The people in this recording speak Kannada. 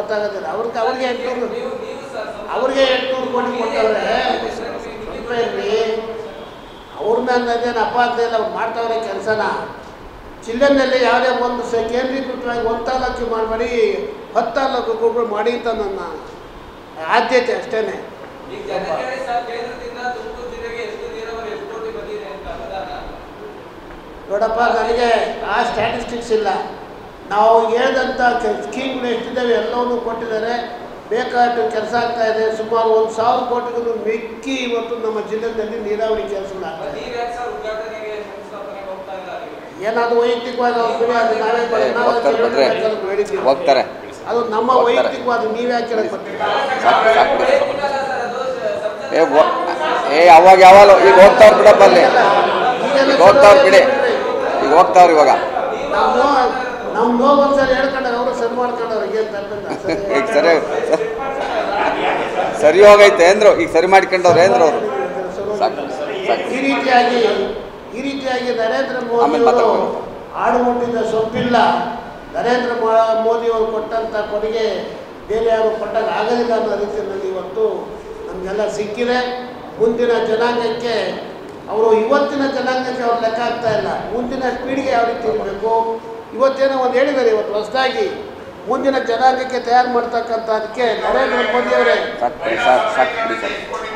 ಗೊತ್ತಾಗೋದಿಲ್ಲ ಅವ್ರಿಗೆ ಅವ್ರಿಗೆ ಎಂಟುನೂರು ಅವ್ರಿಗೆ ಎಂಟುನೂರು ಕೋಟಿ ಕೊಟ್ಟವ್ರೆ ಸ್ವಲ್ಪ ಇರಲಿ ಅವ್ರ ಮೇಲೆ ಅದೇನು ಅಪಾರ್ಥ ಇಲ್ಲ ಅವ್ರು ಮಾಡ್ತಾವ್ರೆ ಕೆಲಸನ ಜಿಲ್ಲೆನಲ್ಲಿ ಯಾವುದೇ ಒಂದು ಸ ಕೇಂದ್ರೀಕೃತವಾಗಿ ಒಂದು ತಾಲೂಕು ಮಾಡಬೇಡಿ ಹತ್ತು ತಾಲೂಕುಗಳು ಮಾಡಿ ಅಂತ ನನ್ನ ಆದ್ಯತೆ ಅಷ್ಟೇ ಈಗ ಜನಗಣನೆ ಸಹ ಕೇಂದ್ರದಿಂದ ತುಮಕೂರು ಜಿಲ್ಲೆಗೆ ಎಷ್ಟು ನೀರಾವರಿ ಎಷ್ಟು ಕೋಟಿ ಬಂದಿದೆ ಅಂತ ಅನುದಾನ ನೋಡಪ್ಪ ನನಗೆ ಆ ಸ್ಟ್ಯಾಟಿಸ್ಟಿಕ್ಸ್ ಇಲ್ಲ ನಾವು ಹೇಳಿದಂಥ ಸ್ಕೀಮ್ಗಳು ಎಷ್ಟಿದ್ದಾವೆ ಎಲ್ಲವನ್ನೂ ಕೊಟ್ಟಿದ್ದಾರೆ ಬೇಕಾದಷ್ಟು ಕೆಲಸ ಆಗ್ತಾ ಇದೆ ಸುಮಾರು ಒಂದು ಸಾವಿರ ಕೋಟಿಗೂ ಮಿಕ್ಕಿ ಇವತ್ತು ನಮ್ಮ ಜಿಲ್ಲೆಯಲ್ಲಿ ನೀರಾವರಿ ಕೆಲಸಗಳಾಗ್ತಾ ಇದೆ ನೀವ್ ಯಾಕೆ ಸರ್ ಉದ್ಘಾಟನೆಗೆ ಶಂಕುಸ್ಥಾಪನೆಗೆ ಹೋಗ್ತಾ ಇಲ್ಲ ಅಲ್ಲಿ ಏನಾದ್ರು ವೈಯಕ್ತಿಕವಾಗಿ ಅವ್ರು ಬಿಡಿ ಅದು ನಾವೇ ಬ- ನಾವು ಹೋಗ್ತಾರೆ ಬಿಡ್ರಿ. ಹೇಳೋದು ಹೇಳಿದ್ದೀವಿ. ಹೋಗ್ತಾರೆ ಅದು ನಮ್ಮ ಹೋಗ್ತಾರೆ. ವೈಯಕ್ತಿಕವಾದ ನೀವೇ ಯಾಕೆ ಕೇಳಕ್ ಬರ್ತೀರಾ ಸಾಕು ಸಾಕು ಬಿಡಿ. ವೈಯಕ್ತಿಕ ಅಲ್ಲ ಸರ್ ಅದು ಸ- ಸಂಸತ್ ಏ ಹೋ- ಏ ಅವಾಗ ಯಾವಾಗ ಈಗ ಹೋಗ್ತಾವ್ರು ಬಿಡಪ್ಪ ಅಲ್ಲಿ ಈಗೆಲ್ಲ ಈಗ ಹೋಗ್ತಾವ್ರು ಬಿಡಿ ಬಿಡ್ರಿ. ಈಗ ಹೋಗ್ತಾವ್ರು ಇವಾಗ ನಮ್ಮ ನೋವು ನಮ್ಮ ನೋವು ಒಂದ್ಸರಿ ಹೇಳ್ಕೊಂಡಾಗ ಅವರು ಸರಿ ಮಾಡ್ಕೊಂಡವ್ರು ಏನು ತಪ್ಪಿಲ್ಲ ಈಗ ಸರಿ ಸರಿ ಹೋಗೈತೆ ಅಂದ್ರು ಈಗ ಸರಿ ಮಾಡ್ಕೊಂಡವ್ರೆ ಅಂದ್ರು ಅವರು ಸಾಕು ಸಾಕು ಈ ರೀತಿಯಾಗಿ ಈ ರೀತಿಯಾಗಿ ನರೇಂದ್ರ ಮೋದಿ ಆಮೇಲೆ ಅವರು ಮಾತಾಡ್ಬೋದು. ಆಡುಮುಟ್ಟಿದ ಸೊಪ್ಪಿಲ್ಲ ನರೇಂದ್ರ ಮೋ- ಮೋದಿ ಅವರು ಕೊಟ್ಟಂಥ ಕೊಡುಗೆ ಬೇರೆ ಯಾರು ಕೊಟ್ಟಾಗ ಆಗೋದಿಲ್ಲ ಅನ್ನೋ ರೀತಿಯಲ್ಲಿ ಇವತ್ತು ನಮಗೆಲ್ಲ ಸಿಕ್ಕಿದೆ ಮುಂದಿನ ಜನಾಂಗಕ್ಕೆ ಅವರು ಇವತ್ತಿನ ಜನಾಂಗಕ್ಕೆ ಅವ್ರು ಲೆಕ್ಕ ಆಗ್ತಾ ಇಲ್ಲ ಮುಂದಿನ ಪೀಳಿಗೆ ಯಾವ ರೀತಿ ಇರಬೇಕು ಇವತ್ತೇನೋ ಒಂದು ಹೇಳಿದ್ದಾರೆ ಇವತ್ತು ಹೊಸದಾಗಿ ಮುಂದಿನ ಜನಾಂಗಕ್ಕೆ ತಯಾರು ಮಾಡ್ತಕ್ಕಂಥದಕ್ಕೆ ನರೇಂದ್ರ ಮೋದಿ ಅವರೇ ಸಾಕು ಬಿಡಿ, ಸಾಕು ಸಾಕು ಬಿಡಿ ಸರ್